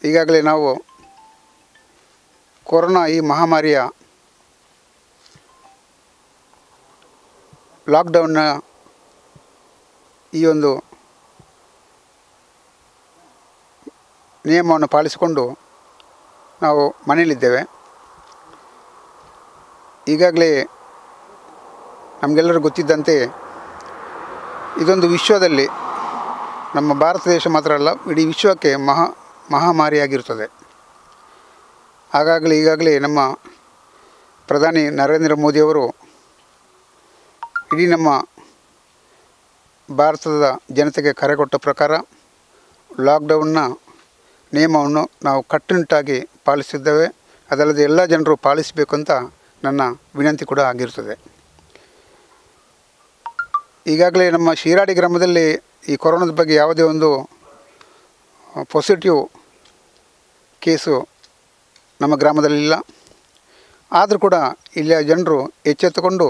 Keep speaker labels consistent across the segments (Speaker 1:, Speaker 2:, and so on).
Speaker 1: ಈಗಾಗಲೇ ನಾವು ಕೊರೋನಾ ಈ ಮಹಾಮಾರಿಯ ಲಾಕ್ಡೌನ್ನ ಈ ಒಂದು ನಿಯಮವನ್ನು ಪಾಲಿಸಿಕೊಂಡು ನಾವು ಮನೆಯಲ್ಲಿದ್ದೇವೆ ಈಗಾಗಲೇ ನಮಗೆಲ್ಲರೂ ಗೊತ್ತಿದ್ದಂತೆ ಇದೊಂದು ವಿಶ್ವದಲ್ಲಿ ನಮ್ಮ ಭಾರತ ದೇಶ ಮಾತ್ರ ಅಲ್ಲ ಇಡೀ ವಿಶ್ವಕ್ಕೆ ಮಹಾ ಮಹಾಮಾರಿಯಾಗಿರುತ್ತದೆ ಹಾಗಾಗಲೇ ಈಗಾಗಲೇ ನಮ್ಮ ಪ್ರಧಾನಿ ನರೇಂದ್ರ ಮೋದಿಯವರು ಇಡೀ ನಮ್ಮ ಭಾರತದ ಜನತೆಗೆ ಕರೆ ಕೊಟ್ಟ ಪ್ರಕಾರ ಲಾಕ್ಡೌನ್ನ ನಿಯಮವನ್ನು ನಾವು ಕಟ್ಟುನಿಟ್ಟಾಗಿ ಪಾಲಿಸಿದ್ದೇವೆ ಅದಲ್ಲದೆ ಎಲ್ಲ ಜನರು ಪಾಲಿಸಬೇಕು ಅಂತ ನನ್ನ ವಿನಂತಿ ಕೂಡ ಆಗಿರುತ್ತದೆ ಈಗಾಗಲೇ ನಮ್ಮ ಶಿರಾಡಿ ಗ್ರಾಮದಲ್ಲಿ ಈ ಕೊರೋನಾದ ಬಗ್ಗೆ ಯಾವುದೇ ಒಂದು ಪಾಸಿಟಿವ್ ಕೇಸು ನಮ್ಮ ಗ್ರಾಮದಲ್ಲಿಲ್ಲ ಆದರೂ ಕೂಡ ಇಲ್ಲಿಯ ಜನರು ಎಚ್ಚೆತ್ತುಕೊಂಡು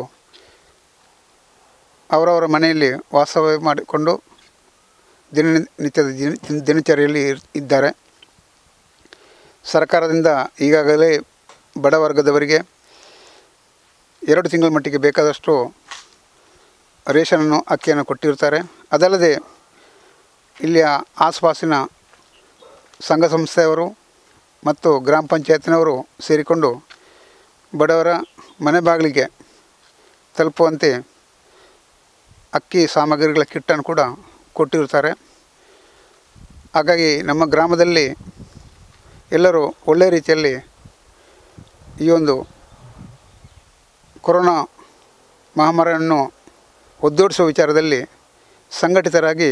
Speaker 1: ಅವರವರ ಮನೆಯಲ್ಲಿ ವಾಸ ಮಾಡಿಕೊಂಡು ದಿನನಿತ್ಯದ ದಿನ ದಿನಚರಿಯಲ್ಲಿ ಇರ್- ಇದ್ದಾರೆ ಸರ್ಕಾರದಿಂದ ಈಗಾಗಲೇ ಬಡವರ್ಗದವರಿಗೆ ಎರಡು ತಿಂಗಳ ಮಟ್ಟಿಗೆ ಬೇಕಾದಷ್ಟು ರೇಷನನ್ನು ಅಕ್ಕಿಯನ್ನು ಕೊಟ್ಟಿರ್ತಾರೆ ಅದಲ್ಲದೆ ಇಲ್ಲಿಯ ಆಸುಪಾಸಿನ ಸಂಘ ಸಂಸ್ಥೆಯವರು ಮತ್ತು ಗ್ರಾಮ ಪಂಚಾಯತ್ನವರು ಸೇರಿಕೊಂಡು ಬಡವರ ಮನೆ ಬಾಗಿಲಿಗೆ ತಲುಪುವಂತೆ ಅಕ್ಕಿ ಸಾಮಗ್ರಿಗಳ ಕಿಟ್ಟನ್ನು ಕೂಡ ಕೊಟ್ಟಿರ್ತಾರೆ ಹಾಗಾಗಿ ನಮ್ಮ ಗ್ರಾಮದಲ್ಲಿ ಎಲ್ಲರೂ ಒಳ್ಳೆಯ ರೀತಿಯಲ್ಲಿ ಈ ಒಂದು ಕೊರೋನಾ ಮಹಾಮಾರಿಯನ್ನು ಒದ್ದೋಡಿಸುವ ವಿಚಾರದಲ್ಲಿ ಸಂಘಟಿತರಾಗಿ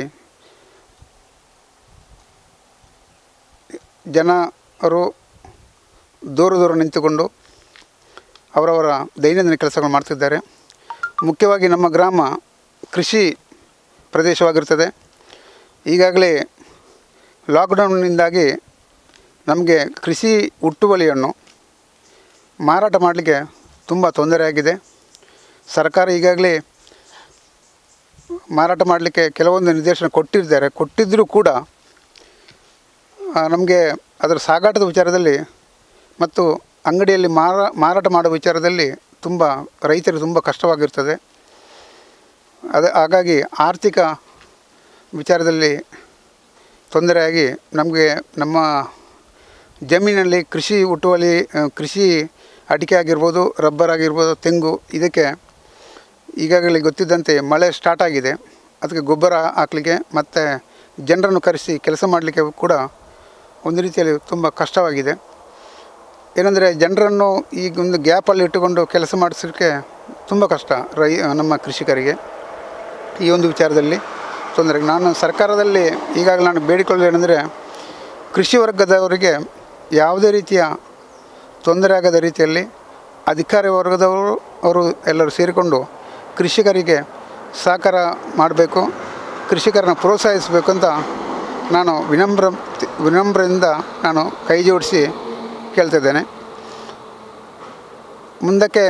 Speaker 1: ಜನರು ದೂರ ದೂರ ನಿಂತುಕೊಂಡು ಅವರವರ ದೈನಂದಿನ ಕೆಲಸಗಳು ಮಾಡ್ತಿದ್ದಾರೆ ಮುಖ್ಯವಾಗಿ ನಮ್ಮ ಗ್ರಾಮ ಕೃಷಿ ಪ್ರದೇಶವಾಗಿರ್ತದೆ ಈಗಾಗಲೇ ಲಾಕ್ಡೌನ್ನಿಂದಾಗಿ ನಮಗೆ ಕೃಷಿ ಹುಟ್ಟುವಳಿಯನ್ನು ಮಾರಾಟ ಮಾಡಲಿಕ್ಕೆ ತುಂಬ ತೊಂದರೆಯಾಗಿದೆ ಸರ್ಕಾರ ಈಗಾಗಲೇ ಮಾರಾಟ ಮಾಡಲಿಕ್ಕೆ ಕೆಲವೊಂದು ನಿರ್ದೇಶನ ಕೊಟ್ಟಿದ್ದಾರೆ ಕೊಟ್ಟಿದ್ದರೂ ಕೂಡ ನಮಗೆ ಅದರ ಸಾಗಾಟದ ವಿಚಾರದಲ್ಲಿ ಮತ್ತು ಅಂಗಡಿಯಲ್ಲಿ ಮಾರ ಮಾರಾಟ ಮಾಡುವ ವಿಚಾರದಲ್ಲಿ ತುಂಬ ರೈತರಿಗೆ ತುಂಬ ಕಷ್ಟವಾಗಿರ್ತದೆ ಅದ ಹಾಗಾಗಿ ಆರ್ಥಿಕ ವಿಚಾರದಲ್ಲಿ ತೊಂದರೆಯಾಗಿ ನಮಗೆ ನಮ್ಮ ಜಮೀನಲ್ಲಿ ಕೃಷಿ ಹುಟ್ಟುವಳಿ ಆ, ಕೃಷಿ ಅಡಿಕೆ ಆಗಿರ್ಬೋದು ರಬ್ಬರ್ ಆಗಿರ್ಬೋದು ತೆಂಗು ಇದಕ್ಕೆ ಈಗಾಗಲೇ ಗೊತ್ತಿದ್ದಂತೆ ಮಳೆ ಸ್ಟಾರ್ಟ್ ಆಗಿದೆ ಅದಕ್ಕೆ ಗೊಬ್ಬರ ಹಾಕಲಿಕ್ಕೆ ಮತ್ತು ಜನರನ್ನು ಕರೆಸಿ ಕೆಲಸ ಮಾಡಲಿಕ್ಕೆ ಕೂಡ ಒಂದು ರೀತಿಯಲ್ಲಿ ತುಂಬ ಕಷ್ಟವಾಗಿದೆ ಏನಂದರೆ ಜನರನ್ನು ಈಗ ಒಂದು ಗ್ಯಾಪಲ್ಲಿ ಇಟ್ಟುಕೊಂಡು ಕೆಲಸ ಮಾಡಿಸಲಿಕ್ಕೆ ತುಂಬ ಕಷ್ಟ ರೈ ನಮ್ಮ ಕೃಷಿಕರಿಗೆ ಈ ಒಂದು ವಿಚಾರದಲ್ಲಿ ತೊಂದರೆ ನಾನು ಸರ್ಕಾರದಲ್ಲಿ ಈಗಾಗಲೇ ನಾನು ಬೇಡಿಕೊಳ್ಳೋದೇನೆಂದರೆ ಕೃಷಿ ವರ್ಗದವರಿಗೆ ಯಾವುದೇ ರೀತಿಯ ತೊಂದರೆ ಆಗದ ರೀತಿಯಲ್ಲಿ ಅಧಿಕಾರಿ ವರ್ಗದವರು ಅವರು ಎಲ್ಲರೂ ಸೇರಿಕೊಂಡು ಕೃಷಿಕರಿಗೆ ಸಹಕಾರ ಮಾಡಬೇಕು ಕೃಷಿಕರನ್ನು ಪ್ರೋತ್ಸಾಹಿಸಬೇಕು ಅಂತ ನಾನು ವಿನಮ್ರ ವಿನಮ್ರದಿಂದ ನಾನು ಕೈ ಜೋಡಿಸಿ ಕೇಳ್ತಿದ್ದೇನೆ ಮುಂದಕ್ಕೆ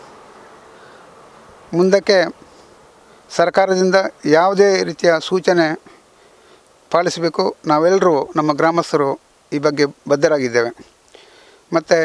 Speaker 1: ಮುಂದಕ್ಕೆ ಸರ್ಕಾರದಿಂದ ಯಾವುದೇ ರೀತಿಯ ಸೂಚನೆ ಪಾಲಿಸಬೇಕು ನಾವೆಲ್ಲರೂ ನಮ್ಮ ಗ್ರಾಮಸ್ಥರು ಈ ಬಗ್ಗೆ ಬದ್ಧರಾಗಿದ್ದೇವೆ ಮತ್ತು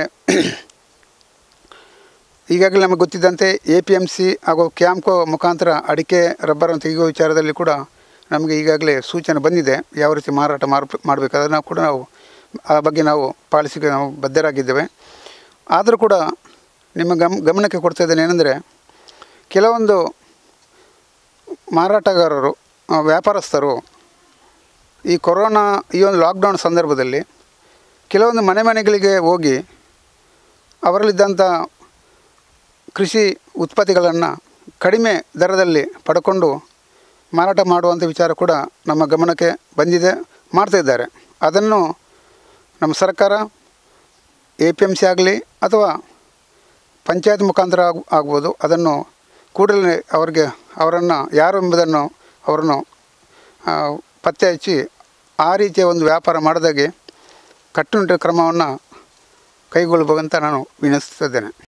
Speaker 1: ಈಗಾಗಲೇ ನಮಗೆ ಗೊತ್ತಿದ್ದಂತೆ ಎ ಪಿ ಎಮ್ ಸಿ ಹಾಗೂ ಕ್ಯಾಂಪ್ಕೋ ಮುಖಾಂತರ ಅಡಿಕೆ ರಬ್ಬರನ್ನು ತೆಗೆಯುವ ವಿಚಾರದಲ್ಲಿ ಕೂಡ ನಮಗೆ ಈಗಾಗಲೇ ಸೂಚನೆ ಬಂದಿದೆ ಯಾವ ರೀತಿ ಮಾರಾಟ ಮಾರ್ ಮಾಡಬೇಕು ಅದನ್ನು ಕೂಡ ನಾವು ಆ ಬಗ್ಗೆ ನಾವು ಪಾಲಿಸಿಗೆ ನಾವು ಬದ್ಧರಾಗಿದ್ದೇವೆ ಆದರೂ ಕೂಡ ನಿಮ್ಮ ಗಮ್ ಗಮನಕ್ಕೆ ಕೊಡ್ತಾ ಇದ್ದೇನೆ ಏನಂದರೆ ಕೆಲವೊಂದು ಮಾರಾಟಗಾರರು ಆ, ವ್ಯಾಪಾರಸ್ಥರು ಈ ಕೊರೋನಾ ಈ ಒಂದು ಲಾಕ್ಡೌನ್ ಸಂದರ್ಭದಲ್ಲಿ ಕೆಲವೊಂದು ಮನೆ ಮನೆಗಳಿಗೆ ಹೋಗಿ ಅವರಲ್ಲಿದ್ದಂಥ ಕೃಷಿ ಉತ್ಪತ್ತಿಗಳನ್ನು ಕಡಿಮೆ ದರದಲ್ಲಿ ಪಡ್ಕೊಂಡು ಮಾರಾಟ ಮಾಡುವಂಥ ವಿಚಾರ ಕೂಡ ನಮ್ಮ ಗಮನಕ್ಕೆ ಬಂದಿದೆ ಮಾಡ್ತಾಯಿದ್ದಾರೆ ಅದನ್ನು ನಮ್ಮ ಸರ್ಕಾರ ಎ ಪಿ ಎಮ್ ಸಿ ಆಗಲಿ ಅಥವಾ ಪಂಚಾಯತ್ ಮುಖಾಂತರ ಆಗ್ ಆಗ್ಬೋದು ಅದನ್ನು ಕೂಡಲೇ ಅವರಿಗೆ ಅವರನ್ನು ಯಾರು ಎಂಬುದನ್ನು ಅವರನ್ನು ಆ, ಪತ್ತೆ ಹಚ್ಚಿ ಆ ರೀತಿಯ ಒಂದು ವ್ಯಾಪಾರ ಮಾಡದಾಗೆ ಕಟ್ಟುನಿಟ್ಟಿನ ಕ್ರಮವನ್ನು ಕೈಗೊಳ್ಳಬೇಕಂತ ನಾನು ವಿನಂತಿಸಿದ್ದೇನೆ